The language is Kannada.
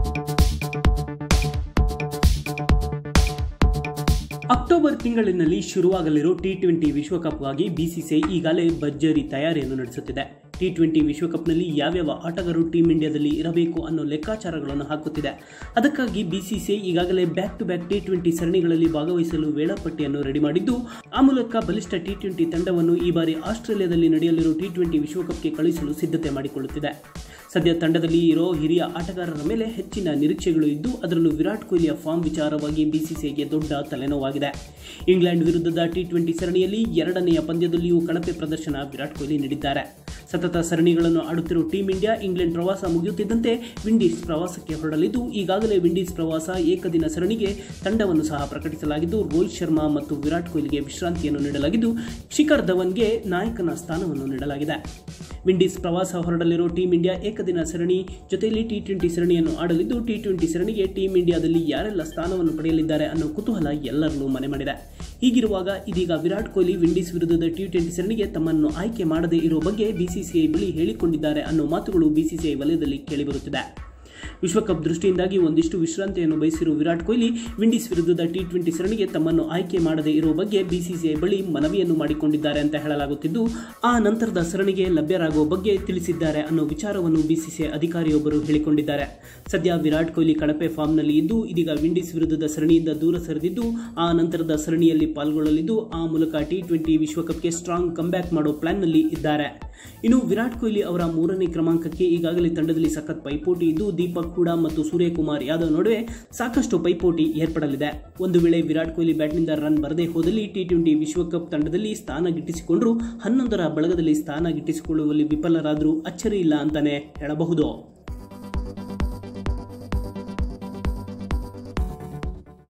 ಅಕ್ಟೋಬರ್ ತಿಂಗಳಿನಲ್ಲಿ ಶುರುವಾಗಲಿರೋ ಟಿ ಟ್ವೆಂಟಿ ವಿಶ್ವಕಪ್ಗಾಗಿ ಬಿಸಿಸಿಐ ಈಗಾಗಲೇ ಭರ್ಜರಿ ತಯಾರಿಯನ್ನು ನಡೆಸುತ್ತಿದೆ ಟಿ ಟ್ವೆಂಟಿ ವಿಶ್ವಕಪ್ನಲ್ಲಿ ಯಾವ್ಯಾವ ಆಟಗಾರರು ಟೀಂ ಇಂಡಿಯಾದಲ್ಲಿ ಇರಬೇಕು ಅನ್ನೋ ಲೆಕ್ಕಾಚಾರಗಳನ್ನು ಹಾಕುತ್ತಿದೆ ಅದಕ್ಕಾಗಿ ಬಿಸಿಸಿಐ ಈಗಾಗಲೇ back to back T twenty ಸರಣಿಗಳಲ್ಲಿ ಭಾಗವಹಿಸಲು ವೇಳಾಪಟ್ಟಿಯನ್ನು ರೆಡಿ ಮಾಡಿದ್ದು ಆ ಮೂಲಕ ಬಲಿಷ್ಠ ಟಿ ಟ್ವೆಂಟಿ ತಂಡವನ್ನು ಈ ಬಾರಿ ಆಸ್ಟ್ರೇಲಿಯಾದಲ್ಲಿ ನಡೆಯಲಿರುವ ಟಿ ಟ್ವೆಂಟಿ ವಿಶ್ವಕಪ್ಗೆ ಕಳುಹಿಸಲು ಸಿದ್ಧತೆ ಮಾಡಿಕೊಳ್ಳುತ್ತಿದೆ ಸದ್ಯ ತಂಡದಲ್ಲಿ ಇರೋ ಹಿರಿಯ ಆಟಗಾರರ ಮೇಲೆ ಹೆಚ್ಚಿನ ನಿರೀಕ್ಷೆಗಳು ಇದ್ದು ಅದರಲ್ಲೂ ವಿರಾಟ್ ಕೊಹ್ಲಿಯ ಫಾರ್ಮ್ ವಿಚಾರವಾಗಿ ಬಿಸಿಸಿಐಗೆ ದೊಡ್ಡ ತಲೆನೋವಾಗಿದೆ ಇಂಗ್ಲೆಂಡ್ ವಿರುದ್ಧದ ಟಿ ಟ್ವೆಂಟಿ ಸರಣಿಯಲ್ಲಿ ಎರಡನೆಯ ಪಂದ್ಯದಲ್ಲಿಯೂ ಕಳಪೆ ಪ್ರದರ್ಶನ ವಿರಾಟ್ ಕೊಹ್ಲಿ ನೀಡಿದ್ದಾರೆ ಸತತ ಸರಣಿಗಳನ್ನು ಆಡುತ್ತಿರುವ ಟೀಂ ಇಂಡಿಯಾ ಇಂಗ್ಲೆಂಡ್ ಪ್ರವಾಸ ಮುಗಿಯುತ್ತಿದ್ದಂತೆ ವಿಂಡೀಸ್ ಪ್ರವಾಸಕ್ಕೆ ಹೊರಡಲಿದ್ದು ಈಗಾಗಲೇ ವಿಂಡೀಸ್ ಪ್ರವಾಸ ಏಕದಿನ ಸರಣಿಗೆ ತಂಡವನ್ನು ಸಹ ಪ್ರಕಟಿಸಲಾಗಿದ್ದು ರೋಹಿತ್ ಶರ್ಮಾ ಮತ್ತು ವಿರಾಟ್ ಕೊಹ್ಲಿಗೆ ವಿಶ್ರಾಂತಿಯನ್ನು ನೀಡಲಾಗಿದ್ದು ಶಿಖರ್ ಧವನ್ಗೆ ನಾಯಕನ ಸ್ಥಾನವನ್ನು ನೀಡಲಾಗಿದೆ ವಿಂಡೀಸ್ ಪ್ರವಾಸ ಹೊರಡಲಿರೋ ಟೀಂ ಇಂಡಿಯಾ ಏಕದಿನ ಸರಣಿ ಜೊತೆಯಲ್ಲಿ ಟಿ ಟ್ವೆಂಟಿ ಸರಣಿಯನ್ನು ಆಡಲಿದ್ದು ಟಿ ಟ್ವೆಂಟಿ ಸರಣಿಗೆ ಟೀಂ ಇಂಡಿಯಾದಲ್ಲಿ ಯಾರೆಲ್ಲ ಸ್ಥಾನವನ್ನು ಪಡೆಯಲಿದ್ದಾರೆ ಅನ್ನೋ ಕುತೂಹಲ ಎಲ್ಲರಲ್ಲೂ ಮನೆ ಮಾಡಿದೆ ಹೀಗಿರುವಾಗ ಇದೀಗ ವಿರಾಟ್ ಕೊಹ್ಲಿ ವಿಂಡೀಸ್ ವಿರುದ್ಧದ ಟಿ ಟ್ವೆಂಟಿ ಸರಣಿಗೆ ತಮ್ಮನ್ನು ಆಯ್ಕೆ ಮಾಡದೇ ಇರೋ ಬಗ್ಗೆ ಬಿಸಿಸಿಐ ಬಳಿ ಹೇಳಿಕೊಂಡಿದ್ದಾರೆ ಅನ್ನೋ ಮಾತುಗಳು ಬಿಸಿಸಿಐ ವಲಯದಲ್ಲಿ ಕೇಳಿಬರುತ್ತಿದೆ ವಿಶ್ವಕಪ್ ದೃಷ್ಟಿಯಿಂದಾಗಿ ಒಂದಿಷ್ಟು ವಿಶ್ರಾಂತಿಯನ್ನು ಬಯಸಿರುವ ವಿರಾಟ್ ಕೊಹ್ಲಿ ವಿಂಡೀಸ್ ವಿರುದ್ಧದ ಟಿ ಟ್ವೆಂಟಿ ಸರಣಿಗೆ ತಮ್ಮನ್ನು ಆಯ್ಕೆ ಮಾಡದೇ ಇರುವ ಬಗ್ಗೆ ಬಿಸಿಸಿಐ ಬಳಿ ಮನವಿಯನ್ನು ಮಾಡಿಕೊಂಡಿದ್ದಾರೆ ಅಂತ ಹೇಳಲಾಗುತ್ತಿದ್ದು ಆ ನಂತರದ ಸರಣಿಗೆ ಲಭ್ಯರಾಗುವ ಬಗ್ಗೆ ತಿಳಿಸಿದ್ದಾರೆ ಅನ್ನೋ ವಿಚಾರವನ್ನು ಬಿಸಿಸಿಐ ಅಧಿಕಾರಿಯೊಬ್ಬರು ಹೇಳಿಕೊಂಡಿದ್ದಾರೆ ಸದ್ಯ ವಿರಾಟ್ ಕೊಹ್ಲಿ ಕಳಪೆ ಫಾರ್ಮ್ನಲ್ಲಿ ಇದ್ದು ಇದೀಗ ವಿಂಡೀಸ್ ವಿರುದ್ಧದ ಸರಣಿಯಿಂದ ದೂರ ಸರಿದಿದ್ದು ಆ ನಂತರದ ಸರಣಿಯಲ್ಲಿ ಪಾಲ್ಗೊಳ್ಳಲಿದ್ದು ಆ ಮೂಲಕ ಟಿ ಟ್ವೆಂಟಿ ವಿಶ್ವಕಪ್ಗೆ ಸ್ಟ್ರಾಂಗ್ ಕಂಬ್ಯಾಕ್ ಮಾಡೋ ಪ್ಲಾನ್ನಲ್ಲಿ ಇದ್ದಾರೆ ಇನ್ನು ವಿರಾಟ್ ಕೊಹ್ಲಿ ಅವರ ಮೂರನೇ ಕ್ರಮಾಂಕಕ್ಕೆ ಈಗಾಗಲೇ ತಂಡದಲ್ಲಿ ಸಖತ್ ಪೈಪೋಟಿ ಇದ್ದು ದೀಪಕ್ ಹೂಡಾ ಮತ್ತು ಸೂರ್ಯಕುಮಾರ್ ಯಾದವ್ ನಡುವೆ ಸಾಕಷ್ಟು ಪೈಪೋಟಿ ಏರ್ಪಡಲಿದೆ ಒಂದು ವೇಳೆ ವಿರಾಟ್ ಕೊಹ್ಲಿ ಬ್ಯಾಟ್ನಿಂದ ರನ್ ಬರದೇ ಹೋದಲ್ಲಿ ಟಿ ಟ್ವೆಂಟಿ ವಿಶ್ವಕಪ್ ತಂಡದಲ್ಲಿ ಸ್ಥಾನ ಗಿಟ್ಟಿಸಿಕೊಂಡರೂ ಹನ್ನೊಂದರ ಬಳಗದಲ್ಲಿ ಸ್ಥಾನ ಗಿಟ್ಟಿಸಿಕೊಳ್ಳುವಲ್ಲಿ ವಿಫಲರಾದರೂ ಅಚ್ಚರಿ ಇಲ್ಲ ಅಂತಾನೆ ಹೇಳಬಹುದು